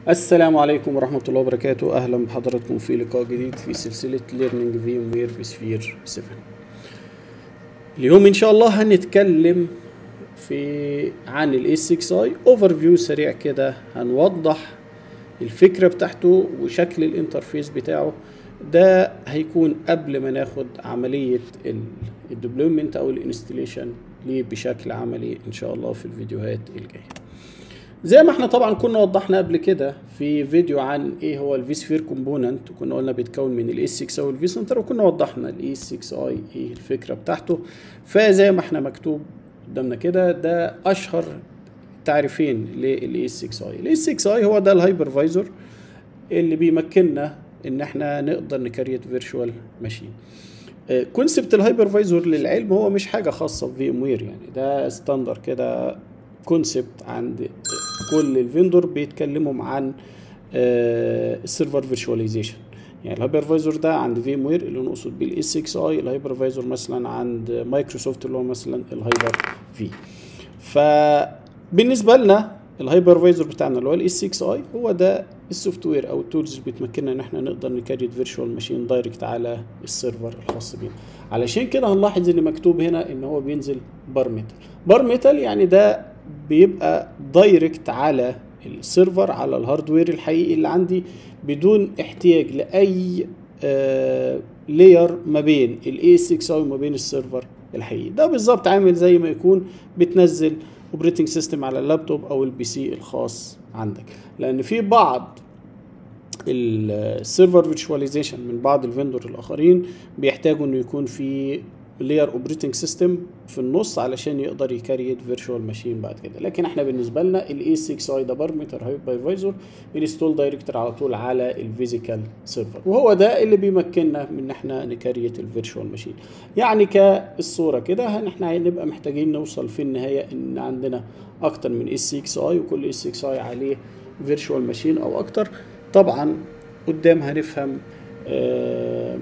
السلام عليكم ورحمة الله وبركاته أهلا بحضراتكم في لقاء جديد في سلسلة Learning VMware في سفير 7 اليوم إن شاء الله هنتكلم في عن ال A6i overview سريع كده هنوضح الفكرة بتاعته وشكل الانترفيس بتاعه ده هيكون قبل ما ناخد عملية الديبلويمنت أو الانستليشن ليه بشكل عملي إن شاء الله في الفيديوهات الجاية زي ما احنا طبعا كنا وضحنا قبل كده في فيديو عن ايه هو الفي سفير كومبوننت وكنا قلنا بيتكون من الاي 6 او الفي سنتر وكنا وضحنا الاي 6 اي ايه الفكره بتاعته فزي ما احنا مكتوب قدامنا كده ده اشهر تعريفين للاي 6 اي الاي 6 اي هو ده الهايبرفايزر اللي بيمكننا ان احنا نقدر نكريت فيرتشوال ماشين كونسبت الهايبرفايزر للعلم هو مش حاجه خاصه بفي ام وير يعني ده ستاندر كده كونسبت عند كل الفيندور بيتكلموا عن السيرفر فيرتشواليزيشن يعني الهايبرفايزر ده عند في ام وير اللي نقصد بيه الاس 6 اي الهايبرفايزر مثلا عند مايكروسوفت اللي هو مثلا الهايبر في فبالنسبه لنا الهايبرفايزر بتاعنا اللي هو الاس 6 اي هو ده السوفت وير او التولز اللي بتمكننا ان احنا نقدر نكريت فيرتشوال ماشين دايركت على السيرفر الخاص بينا علشان كده هنلاحظ ان مكتوب هنا ان هو بينزل بار ميتال بار ميتال يعني ده بيبقى دايركت على السيرفر على الهاردوير الحقيقي اللي عندي بدون احتياج لاي آه لاير ما بين الاي 6 وما بين السيرفر الحقيقي ده بالظبط عامل زي ما يكون بتنزل اوبريتنج سيستم على اللابتوب او البي سي الخاص عندك لان في بعض السيرفر فيرتشواليزيشن من بعض الفندور الاخرين بيحتاجوا انه يكون في لاير اوبريتنج سيستم في النص علشان يقدر يكريت فيرتشوال ماشين بعد كده لكن احنا بالنسبه لنا الاي 6 اي ده بارامتر هايبرفايزر انستول دايركتور على طول على الفيزيكال سيرفر وهو ده اللي بيمكننا من ان احنا نكريت الفيرتشوال ماشين يعني كالصوره كده احنا هنبقى محتاجين نوصل في النهايه ان عندنا اكتر من اس 6 اي وكل اس 6 اي عليه فيرتشوال ماشين او اكتر طبعا قدام هنفهم آه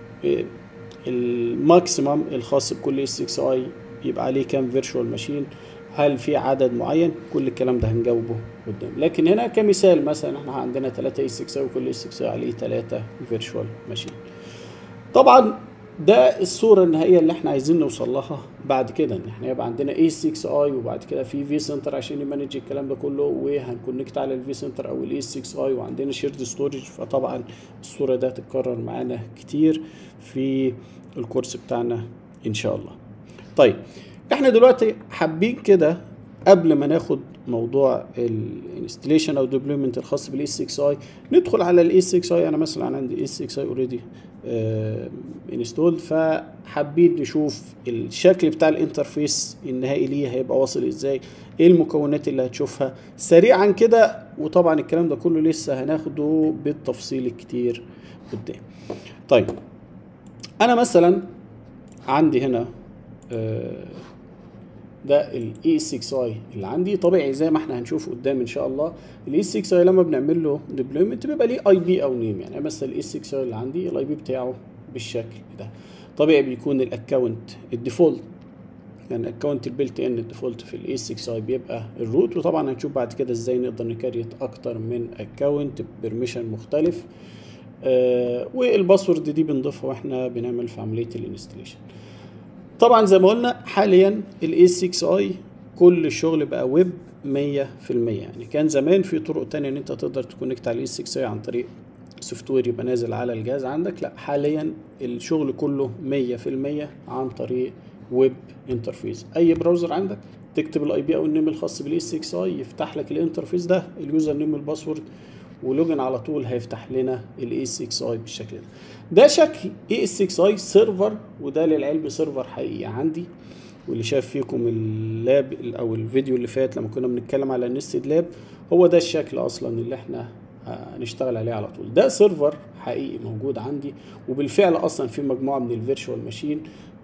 الماكسيمم الخاص بكل اس 6 اي يبقى عليه كام فيرتشوال ماشين هل في عدد معين كل الكلام ده هنجاوبه قدام لكن هنا كمثال مثلا احنا عندنا 3 اس 6 اي وكل اس 6 اي عليه 3 فيرتشوال ماشين طبعا ده الصورة النهائية اللي احنا عايزين نوصل لها بعد كده ان احنا يبقى عندنا اي 6 اي وبعد كده في في سنتر عشان يمانج الكلام ده كله وهنكونكت على الفي سنتر او الاي 6 اي وعندنا شيرد ستورج فطبعا الصورة ده تتكرر معانا كتير في الكورس بتاعنا ان شاء الله طيب احنا دلوقتي حابين كده قبل ما ناخد موضوع الانستليشن او ديبلويمنت الخاص بالاي 6 اي ندخل على الاي 6 اي انا مثلا عندي اي 6 اي اوريدي انستولد فحابين نشوف الشكل بتاع الانترفيس النهائي ليه هيبقى واصل ازاي ايه المكونات اللي هتشوفها سريعا كده وطبعا الكلام ده كله لسه هناخده بالتفصيل الكتير قدام طيب انا مثلا عندي هنا آه ده الاي 6 اي اللي عندي طبيعي زي ما احنا هنشوف قدام ان شاء الله الاي 6 اي لما بنعمل له ديبلويمنت بيبقى ليه اي بي او نيم يعني مثلا الاي 6 اي اللي عندي الاي بي بتاعه بالشكل ده طبيعي بيكون الاكونت الديفولت يعني الاكونت البيلت ان الديفولت في الاي 6 اي بيبقى الروت وطبعا هنشوف بعد كده ازاي نقدر نكريت اكتر من اكونت بيرميشن مختلف آه والباسورد دي بنضيفها واحنا بنعمل في عمليه الانستليشن طبعا زي ما قلنا حاليا الاي 6 اي كل الشغل بقى ويب 100% يعني كان زمان في طرق تانية ان انت تقدر تكونكت على الاي 6 اي عن طريق سوفت وير يبقى نازل على الجهاز عندك لا حاليا الشغل كله 100% عن طريق ويب انترفيس اي براوزر عندك تكتب الاي بي او النيم الخاص بالاي 6 اي يفتح لك الانترفيس ده اليوزر نيم والباسورد ولوجن على طول هيفتح لنا الاي 6 اي بالشكل ده ده شكل اي 6 اي سيرفر وده للعلم سيرفر حقيقي عندي واللي شاف فيكم اللاب او الفيديو اللي فات لما كنا بنتكلم على النستد لاب هو ده الشكل اصلا اللي احنا هنشتغل عليه على طول ده سيرفر حقيقي موجود عندي وبالفعل اصلا في مجموعه من الفيرتشوال ماشين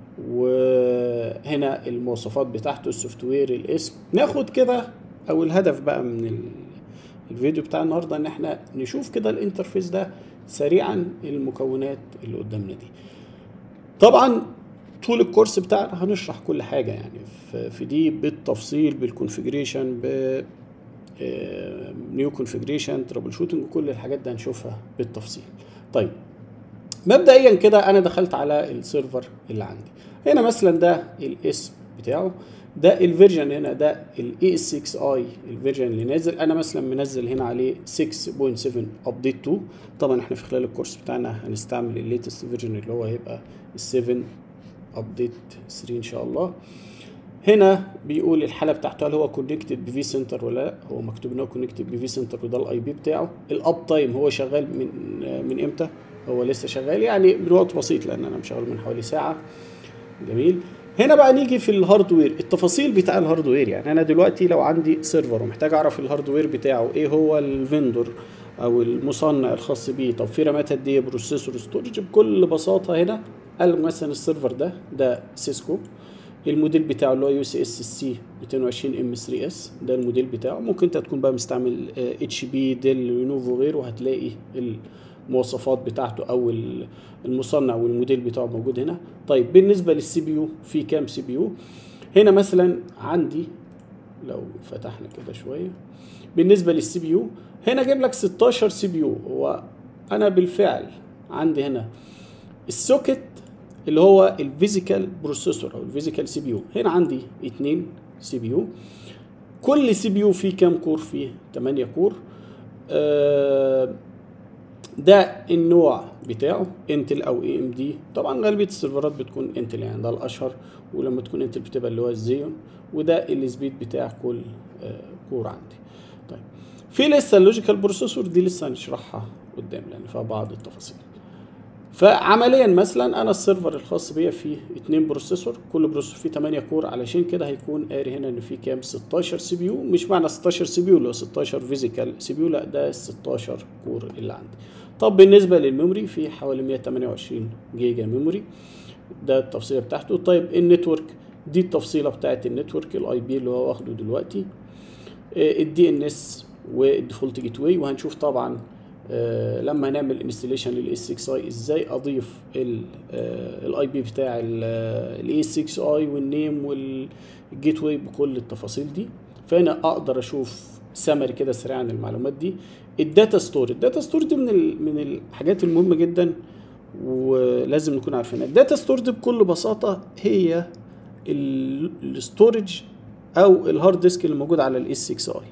وهنا المواصفات بتاعته السوفت وير الاسم ناخد كده او الهدف بقى من الفيديو بتاع النهارده ان احنا نشوف كده الانترفيس ده سريعا المكونات اللي قدامنا دي طبعا طول الكورس بتاعنا هنشرح كل حاجه يعني في دي بالتفصيل بالكونفيجريشن نيو كونفيجريشن ترابل شوتنج وكل الحاجات دي هنشوفها بالتفصيل طيب مبدئيا كده انا دخلت على السيرفر اللي عندي هنا مثلا ده الاسم بتاعه ده الفيرجن هنا ده الاي اس 6 اي الفيرجن اللي نازل انا مثلا منزل هنا عليه 6.7 ابديت 2 طبعا احنا في خلال الكورس بتاعنا هنستعمل الليتست فيرجن اللي هو هيبقى ال 7 ابديت 3 ان شاء الله هنا بيقول الحاله بتاعته هل هو كونكتد بفي سنتر ولا لا هو مكتوب ان هو كونكتد بفي سنتر وده الاي بي بتاعه الاب تايم هو شغال من من امتى هو لسه شغال يعني من وقت بسيط لان انا مشغل من حوالي ساعه جميل هنا بقى نيجي في الهاردوير التفاصيل بتاع الهاردوير يعني انا دلوقتي لو عندي سيرفر ومحتاج اعرف الهاردوير بتاعه ايه هو الفندور او المصنع الخاص بيه طب في رامات قد ايه بروسيسور ستورج بكل بساطه هنا قال مثلا السيرفر ده ده سيسكو الموديل بتاعه اللي هو يو سي اس سي 220 ام 3 اس ده الموديل بتاعه ممكن انت تكون بقى مستعمل اتش بي ديل لينوفو غيره هتلاقي المواصفات بتاعته او المصنع والموديل بتاعه موجود هنا طيب بالنسبه للسي بي يو في كام سي بي يو هنا مثلا عندي لو فتحنا كده شويه بالنسبه للسي بي يو هنا جايب لك 16 سي بي يو هو انا بالفعل عندي هنا السوكت اللي هو الفيزيكال بروسيسور او الفيزيكال سي بي يو هنا عندي اتنين سي بي يو كل سي بي يو فيه كام كور فيه 8 كور آه ده النوع بتاعه انتل او اي ام دي طبعا غالبيه السيرفرات بتكون انتل يعني ده الاشهر ولما تكون انتل بتبقى اللي هو الزيون وده السبيد بتاع كل آه كور عندي طيب في لسه اللوجيكال بروسيسور دي لسه هنشرحها قدام لان فيها بعض التفاصيل فعمليا مثلا انا السيرفر الخاص بيا فيه اتنين بروسيسور كل بروسيسور فيه 8 كور علشان كده هيكون قاري هنا ان فيه كام 16 سي بي يو مش معنى 16 سي بي يو اللي هو 16 فيزيكال سي بي يو لا ده ال 16 كور اللي عندي طب بالنسبه للميموري في حوالي 128 جيجا ميموري ده التفصيله بتاعته طيب النتورك دي التفصيله بتاعت النتورك الاي بي اللي هو واخده دلوقتي الدي ان اس والديفولت جيت واي وهنشوف طبعا آه لما نعمل انستليشن للاس 6 اي ازاي اضيف الاي بي بتاع الاي 6 اي والنيم والجيت واي بكل التفاصيل دي فهنا اقدر اشوف سمري كده سريع عن المعلومات دي الداتا ستور الداتا ستور دي من من الحاجات المهمه جدا ولازم نكون عارفينها الداتا ستور دي بكل بساطه هي الستورج او الهارد ديسك اللي موجود على الاس 6 اي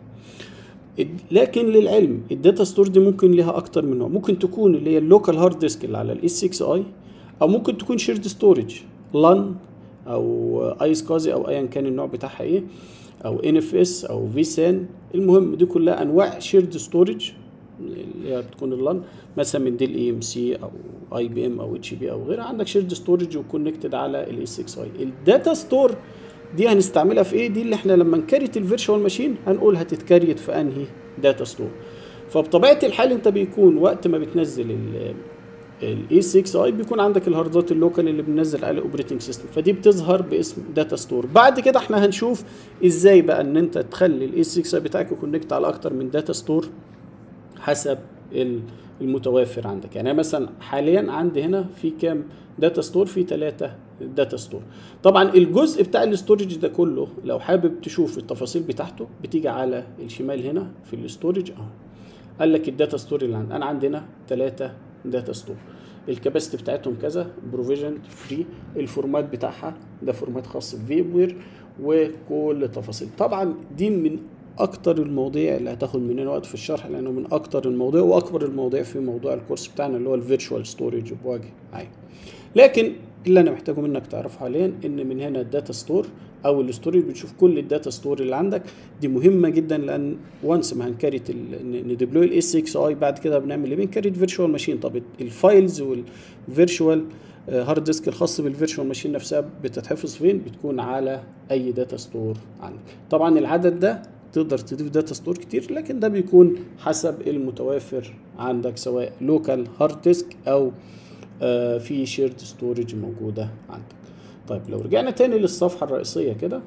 لكن للعلم الداتا ستور دي ممكن ليها اكتر من نوع ممكن تكون اللي هي اللوكال هارد ديسك اللي على الاس 6 اي او ممكن تكون شيرد ستورج لان او ايس كازي او ايا كان النوع بتاعها ايه او ان اف اس او في سان المهم دي كلها انواع شيرد ستورج اللي هي بتكون اللان مثلا من ديل اي ام سي او اي بي ام او اتش بي او غيرها عندك شيرد ستورج وكونكتد على الاس 6 اي الداتا ستور دي هنستعملها في ايه دي اللي احنا لما نكريت الفيرتشوال ماشين هنقول هتتكريت في انهي داتا ستور فبطبيعه الحال انت بيكون وقت ما بتنزل الاي 6 اي بيكون عندك الهاردات اللوكال اللي بننزل عليه اوبريتنج سيستم فدي بتظهر باسم داتا ستور بعد كده احنا هنشوف ازاي بقى ان انت تخلي الاي 6 اي بتاعك يكونكت على اكتر من داتا ستور حسب المتوافر عندك يعني مثلا حاليا عندي هنا في كام داتا ستور في ثلاثة داتا ستور طبعا الجزء بتاع الاستورج ده كله لو حابب تشوف التفاصيل بتاعته بتيجي على الشمال هنا في الاستورج اهو قال لك الداتا ستور اللي عندي انا عندنا ثلاثة داتا ستور الكباستي بتاعتهم كذا بروفيجن فري الفورمات بتاعها ده فورمات خاص بفيب وير وكل التفاصيل طبعا دي من اكتر المواضيع اللي هتاخد مننا وقت في الشرح لانه من اكتر المواضيع واكبر المواضيع في موضوع الكورس بتاعنا اللي هو الفيرتشوال ستورج بوجه عام لكن اللي انا محتاجه منك تعرفه حاليا ان من هنا الداتا ستور او الاستورج بتشوف كل الداتا ستور اللي عندك دي مهمه جدا لان وانس ما هنكريت نديبلوي الاس 6 اي بعد كده بنعمل ايه بنكريت فيرتشوال ماشين طب الفايلز والفيرتشوال هارد ديسك الخاص بالفيرتشوال ماشين نفسها بتتحفظ فين بتكون على اي داتا ستور عندك طبعا العدد ده تقدر تضيف داتا ستور كتير لكن ده بيكون حسب المتوافر عندك سواء لوكال هارد ديسك او آه في شيرد ستورج موجوده عندك طيب لو رجعنا تاني للصفحه الرئيسيه كده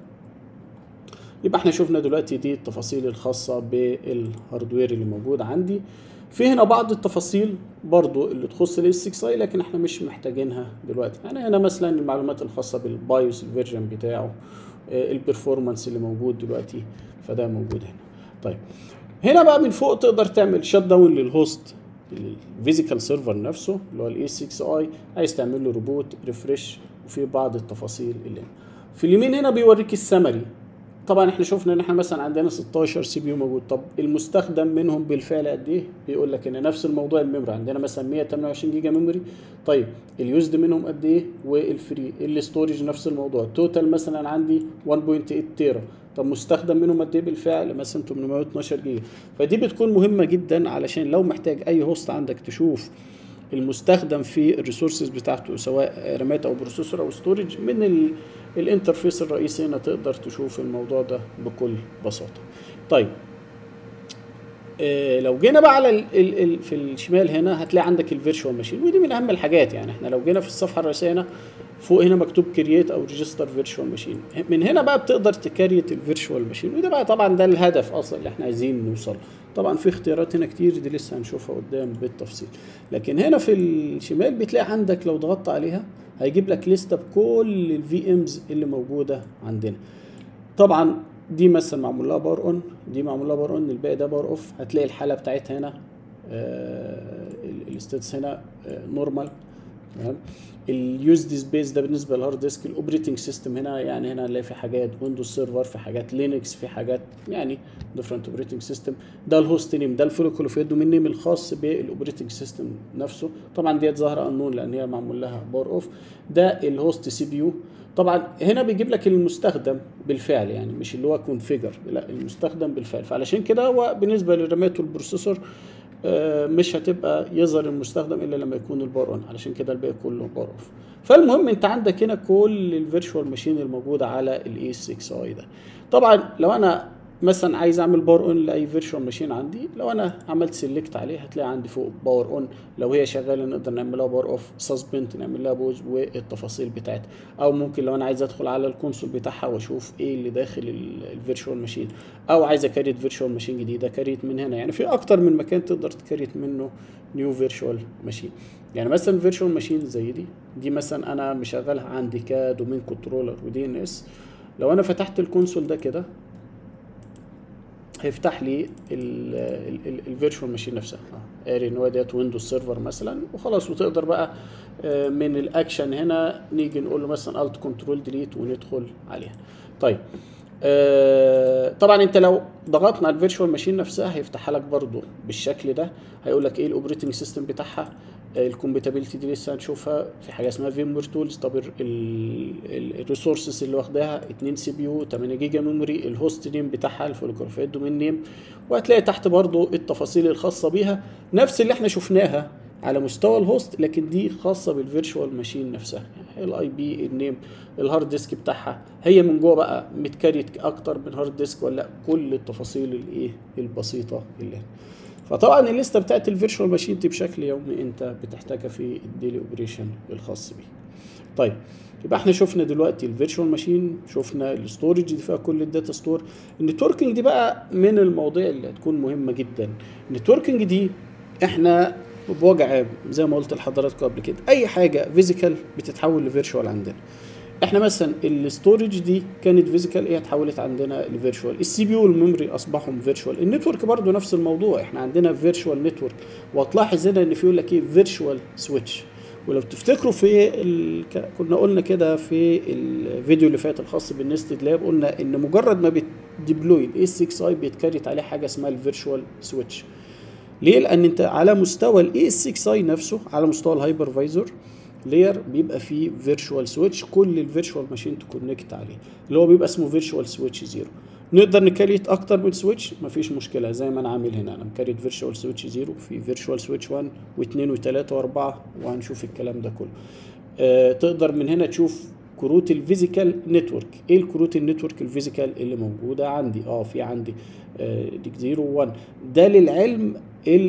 يبقى احنا شفنا دلوقتي دي التفاصيل الخاصه بالهاردوير اللي موجود عندي في هنا بعض التفاصيل برضو اللي تخص الاس 6 اي لكن احنا مش محتاجينها دلوقتي يعني هنا مثلا المعلومات الخاصه بالبايوس الفيرجن بتاعه البرفورمانس اللي موجود دلوقتي فده موجود هنا طيب هنا بقى من فوق تقدر تعمل شت داون للهوست الفيزيكال سيرفر نفسه اللي هو الاي 6 اي عايز تعمل له ريبوت ريفرش وفي بعض التفاصيل اللي هنا في اليمين هنا بيوريك السمري طبعا احنا شفنا ان احنا مثلا عندنا 16 سي بي يو موجود طب المستخدم منهم بالفعل قد ايه بيقول لك ان نفس الموضوع الميموري عندنا مثلا 128 جيجا ميموري طيب اليوزد منهم قد ايه والفري الاستورج نفس الموضوع توتال مثلا عندي 1.8 تيرا طب مستخدم منهم قد ايه بالفعل مثلا 812 جيجا فدي بتكون مهمه جدا علشان لو محتاج اي هوست عندك تشوف المستخدم في الريسورسز بتاعته سواء رامات او بروسيسور او ستورج من ال الانترفيس الرئيسي هنا تقدر تشوف الموضوع ده بكل بساطة طيب إيه لو جينا بقى على ال ال ال في الشمال هنا هتلاقي عندك الفيرتشوال ماشين ودي من اهم الحاجات يعني احنا لو جينا في الصفحه الرئيسيه هنا فوق هنا مكتوب كرييت او ريجستر فيرتشوال ماشين من هنا بقى بتقدر تكريت الفيرتشوال ماشين وده بقى طبعا ده الهدف اصلا اللي احنا عايزين نوصل طبعا في اختيارات هنا كتير دي لسه هنشوفها قدام بالتفصيل لكن هنا في الشمال بتلاقي عندك لو ضغطت عليها هيجيب لك لسته بكل الفي امز اللي موجوده عندنا طبعا دي مثلا معمول لها باور اون دي معمول لها باور اون الباقي ده باور اوف هتلاقي الحاله بتاعتها هنا آه الستاتس هنا آه نورمال تمام اليوزد سبيس ده بالنسبه للهارد ديسك الاوبريتنج سيستم هنا يعني هنا هنلاقي في حاجات ويندوز سيرفر في حاجات لينكس في حاجات يعني ديفرنت اوبريتنج سيستم ده الهوست نيم ده الفوليكولوفيت دومين نيم الخاص بالاوبريتنج سيستم نفسه طبعا ديت ظاهره انون لان هي معمول لها بار اوف ده الهوست سي بي يو طبعا هنا بيجيب لك المستخدم بالفعل يعني مش اللي هو كونفيجر لا المستخدم بالفعل فعلشان كده هو بالنسبه للرامات والبروسيسور مش هتبقى يظهر المستخدم الا لما يكون البار اون علشان كده الباقي كله بار اوف فالمهم انت عندك هنا كل الفيرتشوال ماشين الموجوده على الاي 6 اي ده طبعا لو انا مثلا عايز اعمل باور اون لاي فيرتشوال ماشين عندي لو انا عملت سيلكت عليه هتلاقي عندي فوق باور اون لو هي شغاله نقدر نعملها باور اوف سسبند نعمل لها بوز والتفاصيل بتاعتها او ممكن لو انا عايز ادخل على الكونسول بتاعها واشوف ايه اللي داخل الفيرتشوال ماشين او عايز اكريت فيرتشوال ماشين جديده كريت من هنا يعني في اكتر من مكان تقدر تكريت منه نيو فيرتشوال ماشين يعني مثلا فيرتشوال ماشين زي دي دي مثلا انا مشغلها عندي كدومين كنترولر ودي ان اس لو انا فتحت الكونسول ده كده هيفتح لي الفيرتشوال ماشين نفسها قاري ان هو ديت ويندوز سيرفر مثلا وخلاص وتقدر بقى من الاكشن هنا نيجي نقول له مثلا الت كنترول ديليت وندخل عليها طيب آه طبعا انت لو ضغطنا على الفيرتشوال ماشين نفسها هيفتحها لك برضو بالشكل ده هيقول لك ايه الاوبريتنج سيستم بتاعها الكومباتيبلتي دي لسه هنشوفها في حاجه اسمها فيم وير تولز طب الريسورسز اللي واخداها 2 سي بي يو 8 جيجا ميموري الهوست نيم بتاعها الفوليكروفيت دومين نيم وهتلاقي تحت برضو التفاصيل الخاصه بيها نفس اللي احنا شفناها على مستوى الهوست لكن دي خاصه بالفيرتشوال ماشين نفسها الاي بي النيم الهارد ديسك بتاعها هي من جوه بقى متكريت اكتر من هارد ديسك ولا كل التفاصيل الايه البسيطه اللي فطبعا الليسته بتاعت الفيرتشوال ماشين دي بشكل يومي انت بتحتاجها في الديلي اوبريشن الخاص بيه طيب يبقى احنا شفنا دلوقتي الفيرتشوال ماشين شفنا الاستورج دي فيها كل الداتا ستور النتوركينج دي بقى من المواضيع اللي هتكون مهمه جدا النتوركينج دي احنا بوجه عام زي ما قلت لحضراتكم قبل كده اي حاجه فيزيكال بتتحول لفيرتشوال عندنا احنا مثلا الاستورج دي كانت فيزيكال ايه اتحولت عندنا لفيرتشوال السي بي يو والميموري اصبحوا فيرتشوال النتورك برضو نفس الموضوع احنا عندنا فيرتشوال نتورك وهتلاحظ هنا ان في يقول لك ايه فيرتشوال سويتش ولو تفتكروا في ال... كنا قلنا كده في الفيديو اللي فات الخاص بالنستد لاب قلنا ان مجرد ما بتديبلوي الاي 6 اي بيتكريت عليه حاجه اسمها الفيرتشوال سويتش ليه لان انت على مستوى الاي 6 اي نفسه على مستوى الهايبرفايزر لاير بيبقى فيه فيرتشوال سويتش كل الفيرتشوال ماشين تكونكت عليه اللي هو بيبقى اسمه فيرتشوال سويتش زيرو نقدر نكريت اكتر من سويتش مفيش مشكله زي ما انا عامل هنا انا مكريت فيرتشوال سويتش زيرو في فيرتشوال سويتش 1 و2 و3 و4 وهنشوف الكلام ده كله آه تقدر من هنا تشوف كروت الفيزيكال نتورك ايه الكروت النتورك الفيزيكال اللي موجوده عندي اه في عندي آه ديك 0 1 ده للعلم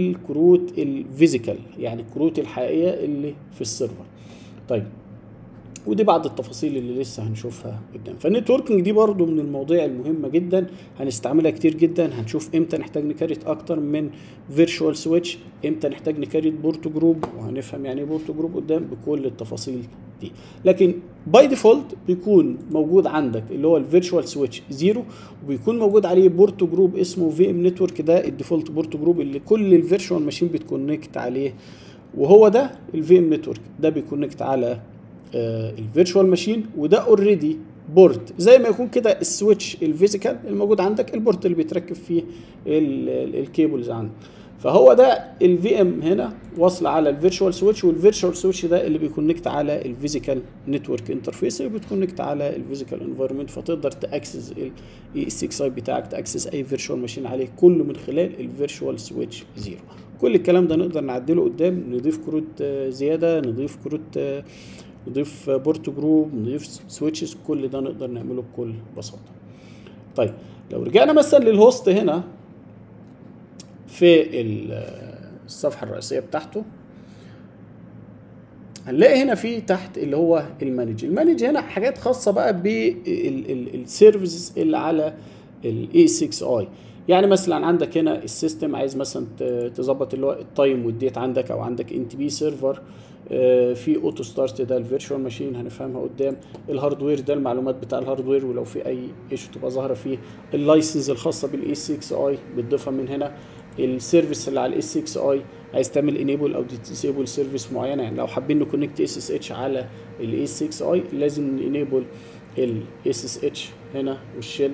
الكروت الفيزيكال يعني الكروت الحقيقيه اللي في السيرفر طيب ودي بعض التفاصيل اللي لسه هنشوفها قدام فالنتوركينج دي برضو من المواضيع المهمه جدا هنستعملها كتير جدا هنشوف امتى نحتاج نكريت اكتر من فيرتشوال سويتش امتى نحتاج نكريت بورتو جروب وهنفهم يعني ايه بورتو جروب قدام بكل التفاصيل دي لكن باي ديفولت بيكون موجود عندك اللي هو الفيرتشوال سويتش زيرو وبيكون موجود عليه بورتو جروب اسمه في ام نتورك ده الديفولت بورتو جروب اللي كل الفيرتشوال ماشين بتكونكت عليه وهو ده الفي ام نتورك ده بيكونكت على الفيرتشوال ماشين وده اوريدي بورت زي ما يكون كده السويتش الفيزيكال الموجود عندك البورت اللي بيتركب فيه الكيبلز عندك فهو ده الفي ام هنا واصل على الفيرتشوال سويتش والفيرتشوال سويتش ده اللي بيكونكت على الفيزيكال نتورك انترفيس اللي بتكونكت على الفيزيكال انفايرمنت فتقدر تاكسس الاي اس 6 اي بتاعك تاكسس اي فيرتشوال ماشين عليه كله من خلال الفيرتشوال سويتش زيرو كل الكلام ده نقدر نعدله قدام نضيف كروت زياده نضيف كروت نضيف بورت جروب نضيف سويتشز كل ده نقدر نعمله بكل بساطه طيب لو رجعنا مثلا للهوست هنا في الصفحه الرئيسيه بتاعته هنلاقي هنا في تحت اللي هو المانج المانج هنا حاجات خاصه بقى بالسيرفيسز اللي على الاي 6 اي يعني مثلا عندك هنا السيستم عايز مثلا تظبط اللي هو التايم والديت عندك او عندك ان تي بي سيرفر في اوتو ستارت ده الفيرتشوال ماشين هنفهمها قدام الهاردوير ده المعلومات بتاع الهاردوير ولو في اي ايشو تبقى ظاهره فيه اللايسنس الخاصه بالاي 6 اي بتضيفها من هنا السيرفيس اللي على الاس 6 اي عايز تعمل انيبل او ديسيبل سيرفيس معينه يعني لو حابين نكونكت اس اس اتش على الاس 6 اي لازم انيبل الاس اس اتش هنا والشيل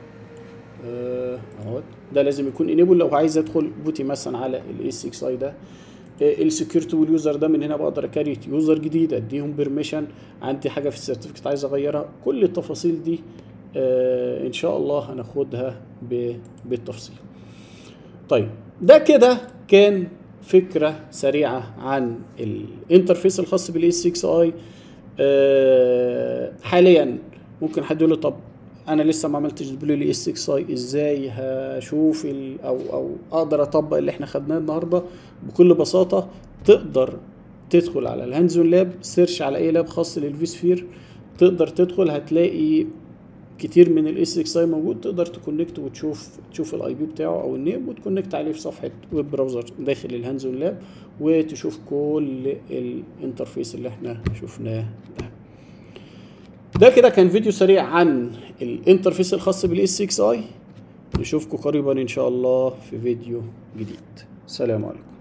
اهوت ده لازم يكون انيبل لو عايز ادخل بوتي مثلا على الاس 6 اي ده السكيورتي واليوزر ده من هنا بقدر اكريت يوزر جديد اديهم بيرميشن عندي حاجه في السيرتيفيكت عايز اغيرها كل التفاصيل دي آه ان شاء الله هناخدها بالتفصيل طيب ده كده كان فكره سريعه عن الانترفيس الخاص بالاس 6 اي آه حاليا ممكن حد يقول لي طب انا لسه ما عملتش ديبلوي لاس 6 اي ازاي هشوف او او اقدر اطبق اللي احنا خدناه النهارده بكل بساطه تقدر تدخل على الهاندزون لاب سيرش على اي لاب خاص للفي سفير تقدر تدخل هتلاقي كتير من الاس 6 اي موجود تقدر تكونكت وتشوف تشوف الاي بي بتاعه او النيم وتكونكت عليه في صفحه ويب براوزر داخل الهاندزون لاب وتشوف كل الانترفيس اللي احنا شفناه ده ده كده كان فيديو سريع عن الانترفيس الخاص بالاس 6 اي نشوفكم قريبا ان شاء الله في فيديو جديد سلام عليكم